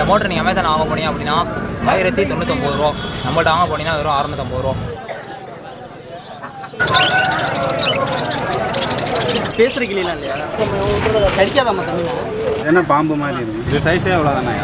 Motor நீங்கள் Amazon வாங்க போனீங்க அப்படின்னா ஆயிரத்தி தொண்ணூத்தொம்பது ரூபா நம்மள்ட்ட வாங்க போனீங்கன்னா வெறும் அறநூத்தம்பது ரூபா பேசுகிற கிளிலாம் இல்லையா கடிக்காதாம்மா தம்பி என்ன பாம்பு மாதிரி இருக்கு இது சைஸே அவ்வளோதானாயா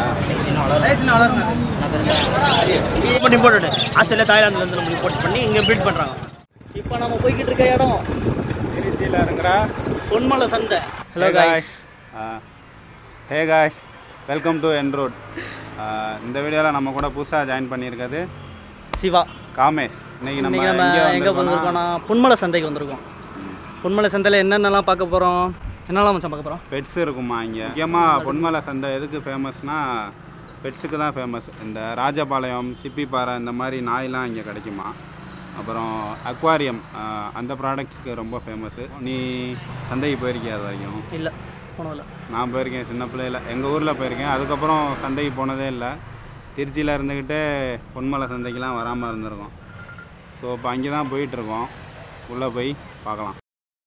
இப்போ இம்போர்ட்டட் ஆஸ்திரேலியா தாய்லாந்துலேருந்து நம்ம இம்போர்ட் பண்ணி இங்கே பில்ட் பண்ணுறாங்க இப்போ நம்ம போய்கிட்டு இருக்க இடம் திருச்சியில் இருக்கிற பொன்மலை சந்தை hello guys hey guys welcome to என் ரோட் இந்த வீடியோவில் நம்ம கூட புதுசாக ஜாயின் பண்ணியிருக்கிறது சிவா காமேஷ் இன்னைக்கு நம்ம இன்னைக்கு நம்ம எங்கே எங்கே வந்திருக்கோம்னா வந்திருக்கோம்னா பொன்மலை சந்தைக்கு வந்திருக்கோம் பொன்மலை சந்தையில் என்னென்னலாம் பார்க்க போகிறோம் என்னெல்லாம் மச்சான் பார்க்க போகிறோம் பெட்ஸ் இருக்குமா இங்கே முக்கியமாக பொன்மலை சந்தை எதுக்கு ஃபேமஸ்னா பெட்ஸுக்கு தான் ஃபேமஸ் இந்த ராஜபாளையம் சிப்பிப்பாறை இந்த மாதிரி நாயெலாம் இங்கே கிடைக்குமா அப்புறம் அக்வாரியம் அந்த ப்ராடக்ட்ஸ்க்கு ரொம்ப ஃபேமஸ்ஸு நீ சந்தைக்கு போயிருக்கியா அது வரைக்கும் இல்லை போனதில்ல நான் போயிருக்கேன் சின்ன பிள்ளையில எங்கள் ஊரில் போயிருக்கேன் அதுக்கப்புறம் சந்தைக்கு போனதே இல்லை திருச்சியில் இருந்துக்கிட்டு பொன்மலை சந்தைக்கெலாம் வராமல் இருந்திருக்கோம் ஸோ இப்போ அங்கே தான் போயிட்டுருக்கோம் உள்ளே போய் பார்க்கலாம்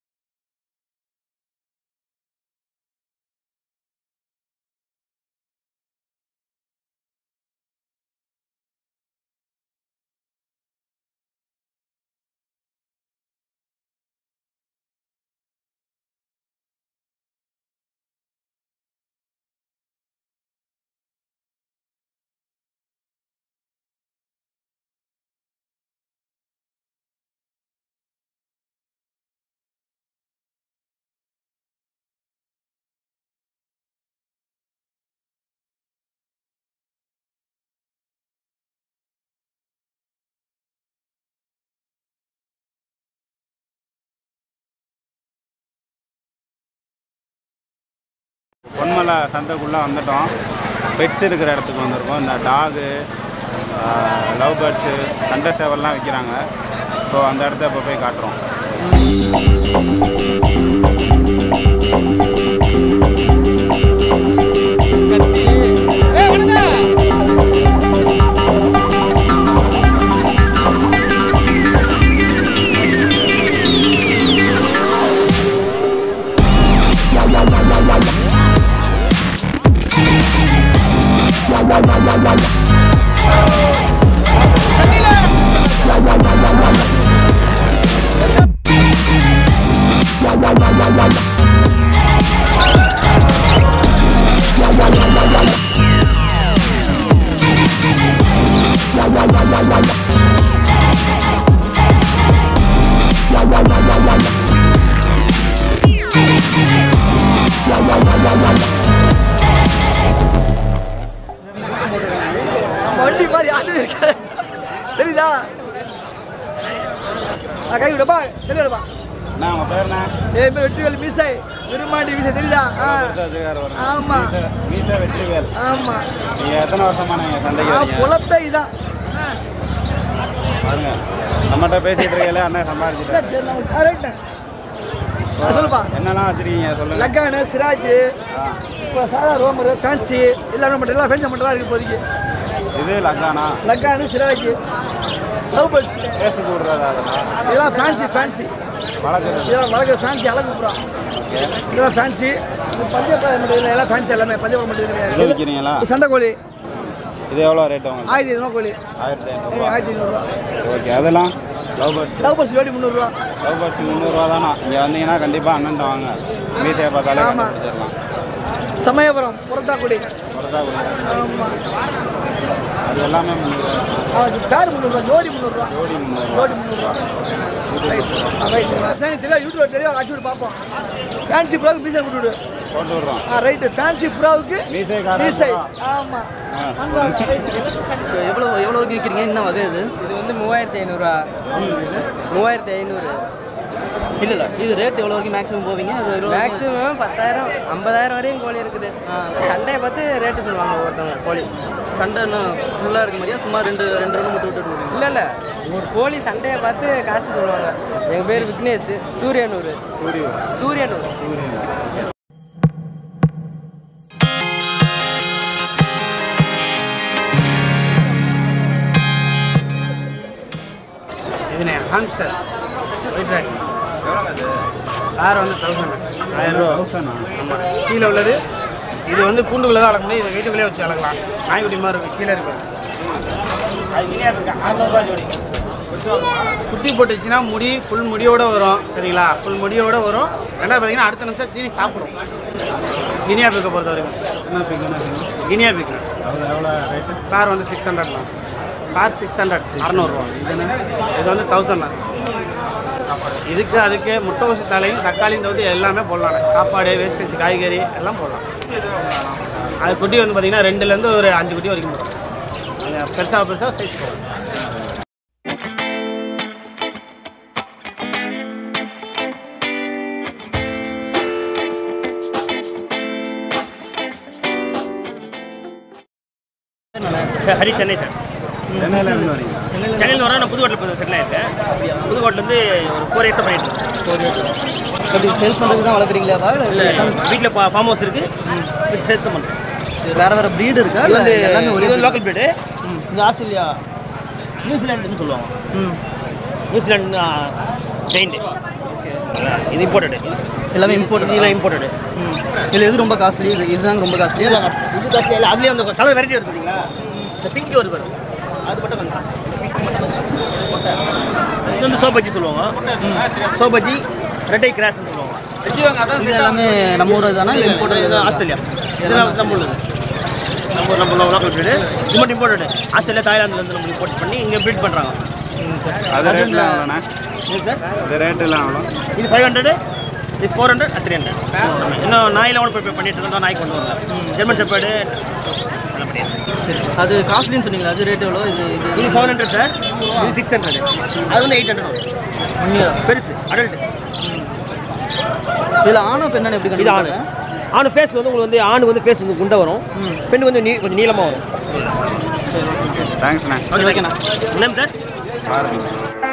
பொன்மலை சந்தைக்குள்ளே வந்துட்டோம் பெட்ஸ் இருக்கிற இடத்துக்கு வந்திருக்கோம் இந்த டாகு லவ் பேர்ட்ஸு சண்டை சேவல்லாம் விற்கிறாங்க ஸோ அந்த இடத்த இப்போ போய் காட்டுறோம் வண்டி மாதிரி ஆண்டு இருக்க தெரியுதா கை விடப்பா தெரியாதுப்பா என்ன உங்கள் பேர் என்ன என் பேர் வெற்றிவேல் மீசை விரும்மாண்டி மீசை தெரியுதா ஆ ஆமா. மீசா வெற்றிவேல் ஆமா நீங்கள் எத்தனை வருஷமா நீங்கள் சந்தைக்கு ஆ வரீங்க பொழப்பே இதான் பாருங்க நம்மகிட்ட பேசிட்டு இருக்கல அண்ணன் சம்பாதிச்சிட்டேன் சொல்லுப்பா என்னெல்லாம் வச்சிருக்கீங்க சொல்லுங்க லக்கானு சிராஜ் ஆ. இப்போ சாதா ரோமரு ஃபேன்சி எல்லாமே மட்டும் எல்லாம் ஃபேன்சி மட்டும் தான் இருக்குது இப்போதைக்கு இது லக்கானா லக்கானு சிராஜ் லவ் பேர்ட்ஸ் பேசி கூடுறது அதெல்லாம் இதெல்லாம் ஃபேன்சி ஃபேன்சி வளர்க்குறது இதெல்லாம் வளர்க்குற ஃபேன்சி அழகு பூரா இதெல்லாம் ஃபேன்சி பஞ்சபாய மட்டும் எல்லாம் ஃபேன்சி எல்லாமே பஞ்சபாய மட்டும் இது கிடையாது விற்கிறீங்களா இது சண்டை கோழி இது எவ்வளோ ரேட் உங்களுக்கு ஆயிரத்தி ஐநூறுவா கோழி ஆயிரத்தி ஏய், ஐநூறுரூவா ஆயிரத்தி ஐநூறுரூவா ஓகே அதெல்லாம் லவ் பேர்ட்ஸ் லவ் பேர்ட்ஸ் ஜோடி முந்நூறுரூவா லவ் பேர்ட்ஸ் முந்நூறுரூவா தானா இங்கே வந்தீங்கன்னா கண்டிப்பாக அண்ணன்ட்ட வாங்க மீசையை பார்த்தாலே ஆமா. கண்டுபிடிச்சிடலாம் சமயபுரம் புறத்தாக்குடி கொடுத்தா கொடுங்க. ஆமாம் அது எல்லாமே முந்நூறுரூவா பேர் முந்நூறுரூவா ஜோடி முந்நூறுரூவா ஜோடி முந்நூறுரூவா ஜோடி முந்நூறுரூவா ரைட் தெரியும் யூடியூப் தெரியும் அடிச்சு விட்டு பார்ப்போம் ஃபேன்சி ப்ரோவுக்கு மீசை விட்டு விடு போட்டு விட்றோம் ஆ ரைட்டு ஃபேன்சி ப்ரோவுக்கு மீசை காரணம் மீசை ஆமாம் எவ்வளோ எவ்வளோ வரைக்கும் விற்கிறீங்க என்ன வகை இது இது வந்து மூவாயிரத்தி ஐநூறுரூவா மூவாயிரத்தி ஐநூறு இல்லை இல்லை இது ரேட் எவ்வளோ வரைக்கும் மேக்ஸிமம் போவீங்க அது எவ்வளோ மேக்ஸிமம் பத்தாயிரம் ஐம்பதாயிரம் வரையும் கோழி இருக்குது சண்டையை பார்த்து ரேட்டு சொல்லுவாங்க ஒருத்தவங்க கோழி சண்டை என்ன ஃபுல்லாக இருக்க மாதிரியா சும்மா ரெண்டு ரெண்டு ரெண்டு மட்டும் விட்டுட்டு விடுவீங்க இல்லை இல்லை ஒரு கோழி சண்டையை பார்த்து காசு சொல்லுவாங்க எங்கள் பேர் விக்னேஷ் சூரியனூர் சூரியனூர் இதுனே ஹாம்ஸ்டர் ஒயிட் ரேக் கார் வந்து தௌசண்ட் ஆயிரம் ரூபா தௌசண்டா ஆமாம் கீழே உள்ளது இது வந்து கூண்டுக்குள்ளே தான் வளர்க்க முடியும் இதை வீட்டுக்குள்ளே வச்சு வளர்க்கலாம் நாய்க்குட்டி மாதிரி இருக்கும் கீழே இருக்கு அது கிளியாக இருக்கு அறநூறுவா ஜோடி குட்டி போட்டுச்சுன்னா முடி ஃபுல் முடியோட வரும் சரிங்களா ஃபுல் முடியோட வரும் ரெண்டாவது பார்த்தீங்கன்னா அடுத்த நிமிஷம் தீனி சாப்பிடும் கினியா பிக்கை பொறுத்த வரைக்கும் கினியா பிக்கு கார் வந்து சிக்ஸ் ஹண்ட்ரட்லாம் கார் சிக்ஸ் ஹண்ட்ரட் அறநூறுவா இது வந்து தௌசண்ட் இதுக்கு அதுக்கு முட்டை ஊசி தலையும் தக்காளியும் தவிர்த்து எல்லாமே போடலாம் சாப்பாடு வேஸ்டேஜ் காய்கறி எல்லாம் போடலாம் அது குட்டி வந்து பார்த்தீங்கன்னா ரெண்டுலேருந்து ஒரு அஞ்சு குட்டி வரைக்கும் போடும் அது பெருசாக பெருசாக சைஸ் போடும் ஹரி சென்னை சார் சென்னையிலேருந்து வரீங்களா சென்னையில் வர நான் புதுக்கோட்டில் இப்போ செட்டில் ஆயிருக்கேன் புதுக்கோட்டிலேருந்து ஒரு ஃபோர் இயர்ஸாக பண்ணிட்டு இருக்கேன் எப்படி சேல்ஸ் பண்ணுறதுக்கு தான் வளர்க்குறீங்களா இல்லை வீட்டில் ஃபார்ம் ஹவுஸ் இருக்குது வீட்டு சேர்த்து பண்ணுறேன் வேறு வேறு ப்ரீடு இருக்கா இது வந்து எல்லாமே ஒரே இது லோக்கல் பீடு இது ஆஸ்திரேலியா நியூசிலாண்டுன்னு சொல்லுவாங்க ம் நியூசிலாந்து ஜெயிண்ட் இது இம்போர்ட்டடு எல்லாமே இம்போர்ட் இதெல்லாம் இம்போர்ட்டடு ம் இதில் எது ரொம்ப காஸ்ட்லி இது இதுதாங்க ரொம்ப காஸ்ட்லி இது காஸ்ட்லி இல்லை அதுலேயே அந்த கலர் வெரைட்டி வருது பார்த்தீங்களா இந்த பிங்க் வருது பாருங்க அது மட்டும் கொஞ்சம் இது வந்து சோபஜி சொல்லுவாங்க சோபஜி ரெட்டை கிராஸ்ன்னு சொல்லுவாங்க இது எல்லாமே நம்ம ஊர் தானே இம்போர்ட் இது ஆஸ்திரேலியா இதெல்லாம் நம்ம உள்ளது நம்ம நம்ம லோக்கல் ப்ரீடு இது மட்டும் இம்போர்ட்டடு ஆஸ்திரேலியா தாய்லாந்துலேருந்து நம்ம இம்போர்ட் பண்ணி இங்கே ப்ரீட் பண்ணுறாங்க அது ரேட்லாம் எவ்வளோண்ணே இது சார் அது ரேட்டெல்லாம் எவ்வளோ இது ஃபைவ் ஹண்ட்ரடு இது ஃபோர் ஹண்ட்ரட் த்ரீ ஹண்ட்ரட் இன்னும் நாயில் கூட போய் பண்ணிட்டு இருந்தோம் நாய் கொண்டு வரல ஜெர்மன் செப்பேடு அது காஸ்ட்லின்னு சொன்னீங்களா அது ரேட் எவ்வளோ இது இது இது செவன் ஹண்ட்ரட் சார் இது சிக்ஸ் ஹண்ட்ரட் அது வந்து எயிட் ஹண்ட்ரட் வரும் பெருசு அடல்ட் இதில் ஆணோ பெண்ணானு எப்படி இது ஆணு ஆணு ஃபேஸ் வந்து உங்களுக்கு வந்து ஆணு வந்து ஃபேஸ் வந்து குண்டை வரும் பெண்ணு வந்து நீ கொஞ்சம் நீளமாக வரும் தேங்க்ஸ்ண்ணே ஓகே ஓகேண்ணா என்ன சார் பாருங்க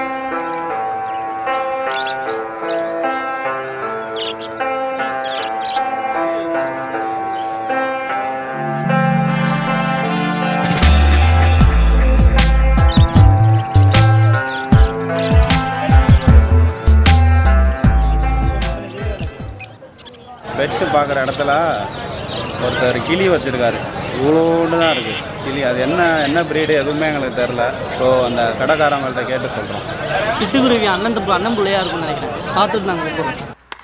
பெட்ஸு பார்க்குற இடத்துல ஒருத்தர் கிளி வச்சுருக்காரு இவ்வளோண்டு தான் இருக்குது கிளி அது என்ன என்ன ப்ரீடு எதுவுமே எங்களுக்கு தெரில ஸோ அந்த கடைக்காரங்கள்ட்ட கேட்டு சொல்கிறோம் சிட்டுக்குருவி அண்ணன் தப்பு அண்ணன் பிள்ளையா இருக்கும்னு நினைக்கிறேன் பார்த்துட்டு நாங்கள் போகிறோம்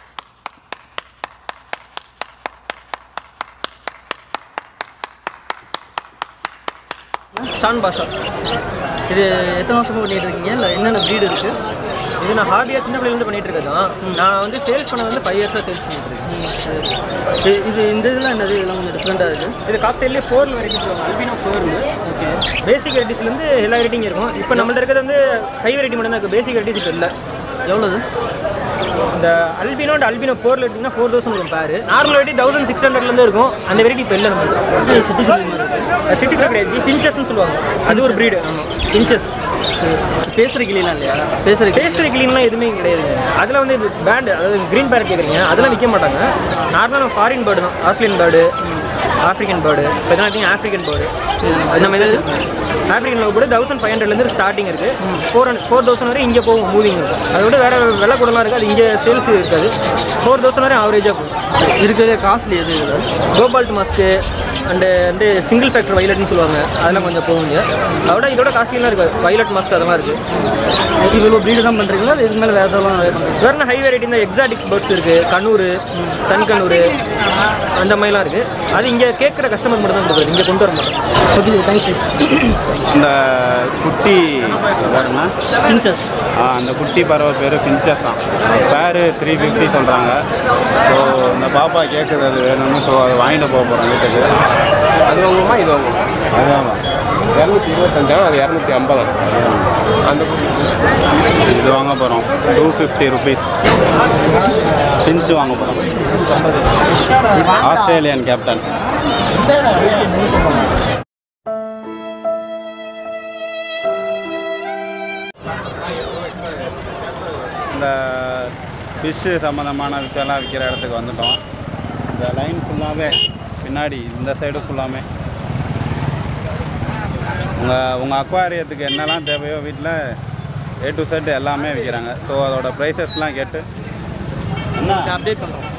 ஷான் பாஷா இது எத்தனை வருஷமா பண்ணிட்டு இருக்கீங்க இல்லை என்னென்ன ப்ரீடு இருக்கு இது நான் ஹாபியாக சின்ன பிள்ளைலேருந்து பண்ணிட்டு இருக்கேன் தான் நான் வந்து சேல்ஸ் பண்ண வந்து ஃபைவ் இயர்ஸாக சேல்ஸ் பண்ணிட்டு இருக்கேன் இது- இது இந்த இதெல்லாம் என்னது இதெல்லாம் கொஞ்சம் டிஃப்ரெண்ட்டாக இருக்குது இது காக்டெயிலே ஃபோர் வெரைட்டி சொல்லுவாங்க அல்பினோ ஃபோர் ஓகே பேசிக் வெரைட்டிஸ்லேருந்து எல்லா வெரைட்டியும் இருக்கும் இப்போ நம்மள்ட்ட இருக்கிறது வந்து ஹை வெரைட்டி மட்டும் தான் இருக்குது பேசிக் வெரைட்டிஸ் இப்போ இல்லை எவ்வளோது இந்த அல்பினோ அண்ட் அல்பினோ ஃபோரில் எடுத்திங்கன்னா ஃபோர் தௌசண்ட் இருக்கும் பேர் நார்மல் வெரைட்டி தௌசண்ட் சிக்ஸ் ஹண்ட்ரட்லேருந்து இருக்கும் அந்த வெரைட்டி இப்போ இல்லை நம்மளுக்கு சிட்டி கிடையாது ஃபின்ச்சஸ்ன்னு சொல்லுவாங்க அது ஒரு ப்ரீடு ஆமாம் ஃபின்ச்சஸ் பேசுகிற கிளிலாம் இல்லையா பேசுகிற பேசுகிற கிளீன்லாம் எதுவுமே கிடையாதுங்க அதில் வந்து இது பேண்டு அதாவது க்ரீன் பேரட் கேட்குறீங்க அதெல்லாம் விற்க மாட்டாங்க நார்மலாக ஃபாரின் பேர்டு தான் ஆஸ்திரேலியன் பேர்டு ஆஃப்ரிக்கன் பேர்டு இப்போ இதெல்லாம் பார்த்தீங்கன்னா ஆஃப்ரிக்கன் பேர்டு அந்த மாதிரி ஆஃப்ரிக்கன் லவ் கூட தௌசண்ட் ஃபைவ் ஹண்ட்ரட்லேருந்து ஸ்டார்டிங் இருக்குது ஃபோர் ஹண்ட்ரட் ஃபோர் தௌசண்ட் வரை இங்கே போகும் மூவிங் இருக்கும் அதை விட வேறு விலை கூடலாம் இருக்குது அது இங்கே சேல்ஸ் இருக்காது ஃபோர் தௌசண்ட் வரை ஆவரேஜாக போகும் இருக்கிறதே காஸ்ட்லி எது இதில் கோபால்ட் மாஸ்க்கு அண்டு வந்து சிங்கிள் ஃபேக்டர் வைலட்னு சொல்லுவாங்க அதெல்லாம் கொஞ்சம் போகுங்க அதோட இதோட காஸ்ட்லிலாம் இருக்குது வைலட் மாஸ்க் அதெல்லாம் இருக்குது இவ்வளோ ப்ரீடு தான் பண்ணுறீங்களா இதுக்கு மேலே வேறு எதாவது நிறைய பண்ணுறீங்க வேறு ஹை வெரைட்டி இந்த எக்ஸாட்டிக்ஸ் பேர்ட்ஸ் இருக்குது கண்ணூர் சன் கண்ணூர் அந்த மாதிரிலாம் இருக்குது அது இங்கே கேட்குற கஸ்டமர் மட்டும் தான் கொடுக்குறது இங்கே கொண்டு வர மாட்டோம் ஓகே தேங்க்யூ இந்த குட்டி வேறுண்ணா பின்சஸ் ஆ அந்த குட்டி பறவை பேர் பின்ச்சஸ் தான் பேர் த்ரீ ஃபிஃப்டி சொல்கிறாங்க ஸோ இந்த பாப்பா கேட்குறது அது வேணும்னு ஸோ அதை வாங்கிட்டு போக போகிறோம் வீட்டுக்கு அது வாங்குவோமா இது வாங்குவோம் அதுதான் இரநூத்தி இருபத்தஞ்சாயிரம் அது இரநூத்தி ஐம்பது அந்த இது வாங்க போகிறோம் டூ ஃபிஃப்டி ருபீஸ் பிஞ்சு வாங்க போகிறோம் ஆஸ்திரேலியன் கேப்டன் இந்த ஃபிஷ்ஷு சம்மந்தமான விஷயம்லாம் விற்கிற இடத்துக்கு வந்துட்டோம் இந்த லைன் ஃபுல்லாகவே பின்னாடி இந்த சைடு ஃபுல்லாமே உங்கள் உங்கள் அக்வாரியத்துக்கு என்னெல்லாம் தேவையோ வீட்டில் ஏ டு செட் எல்லாமே விற்கிறாங்க ஸோ அதோட ப்ரைஸஸ்லாம் கேட்டு என்ன அப்டேட் பண்ணுறோம்